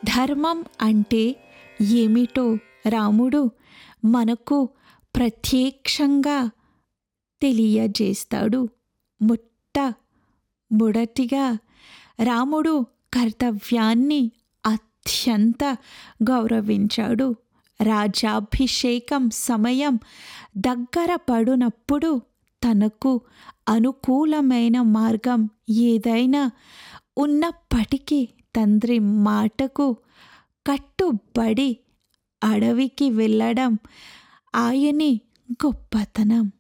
ధర్మం అంటే ఏమిటో రాముడు మనకు ప్రత్యక్షంగా తెలియజేస్తాడు ముట్ట మొదటిగా రాముడు కర్తవ్యాన్ని అత్యంత గౌరవించాడు రాజాభిషేకం సమయం దగ్గర పడినప్పుడు తనకు అనుకూలమైన మార్గం ఏదైనా ఉన్నప్పటికీ తండ్రి మాటకు కట్టుబడి అడవికి వెళ్ళడం ఆయని గొప్పతనం